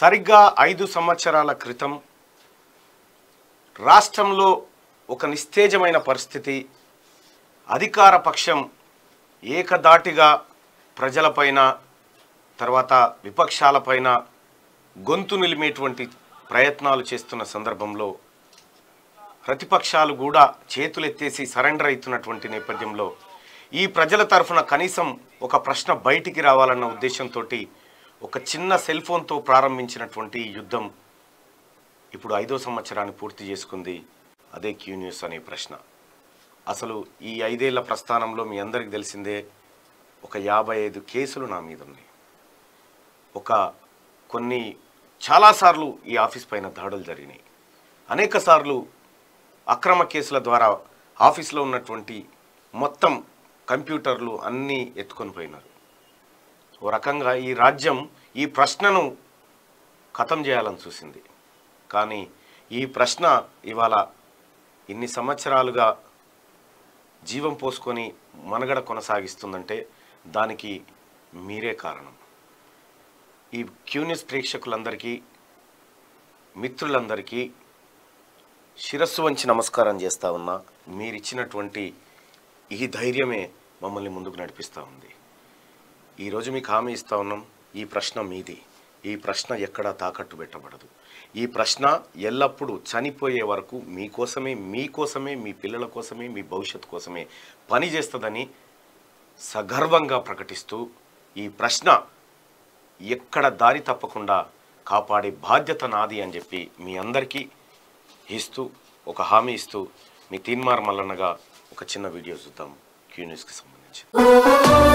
సరిగ్గా ఐదు సంవత్సరాల క్రితం రాష్ట్రంలో ఒక నిస్తేజమైన పరిస్థితి అధికార పక్షం ఏకదాటిగా ప్రజలపైన తర్వాత విపక్షాలపైన గొంతు నిలిమేటువంటి ప్రయత్నాలు చేస్తున్న సందర్భంలో ప్రతిపక్షాలు కూడా చేతులెత్తేసి సరెండర్ అవుతున్నటువంటి నేపథ్యంలో ఈ ప్రజల తరఫున కనీసం ఒక ప్రశ్న బయటికి రావాలన్న ఉద్దేశంతో ఒక చిన్న సెల్ ఫోన్తో ప్రారంభించినటువంటి ఈ యుద్ధం ఇప్పుడు ఐదో సంవత్సరాన్ని పూర్తి చేసుకుంది అదే క్యూ న్యూస్ అనే ప్రశ్న అసలు ఈ ఐదేళ్ల ప్రస్థానంలో మీ అందరికీ తెలిసిందే ఒక యాభై ఐదు కేసులు నా మీద ఉన్నాయి ఒక కొన్ని చాలాసార్లు ఈ ఆఫీస్ పైన దాడులు జరిగినాయి అనేక సార్లు అక్రమ కేసుల ద్వారా ఆఫీస్లో ఉన్నటువంటి మొత్తం కంప్యూటర్లు అన్నీ ఎత్తుకొని పోయినారు ఓ రకంగా ఈ రాజ్యం ఈ ప్రశ్నను ఖతం చేయాలని చూసింది కానీ ఈ ప్రశ్న ఇవాళ ఇన్ని సంవత్సరాలుగా జీవం పోసుకొని మనగడ కొనసాగిస్తుందంటే దానికి మీరే కారణం ఈ క్యూనిస్ ప్రేక్షకులందరికీ మిత్రులందరికీ శిరస్సు వంచి నమస్కారం చేస్తా ఉన్నా మీరిచ్చినటువంటి ఈ ధైర్యమే మమ్మల్ని ముందుకు నడిపిస్తూ ఉంది ఈరోజు మీకు హామీ ఇస్తా ఉన్నాం ఈ ప్రశ్న మీది ఈ ప్రశ్న ఎక్కడా తాకట్టు పెట్టబడదు ఈ ప్రశ్న ఎల్లప్పుడూ చనిపోయే వరకు మీకోసమే మీకోసమే మీ పిల్లల కోసమే మీ భవిష్యత్తు కోసమే పనిచేస్తుందని సగర్వంగా ప్రకటిస్తూ ఈ ప్రశ్న ఎక్కడ దారి తప్పకుండా కాపాడే బాధ్యత నాది అని చెప్పి మీ అందరికీ ఇస్తూ ఒక హామీ ఇస్తూ మీ తీన్మార్ మల్లన్నగా ఒక చిన్న వీడియో చూద్దాం క్యూ న్యూస్కి సంబంధించి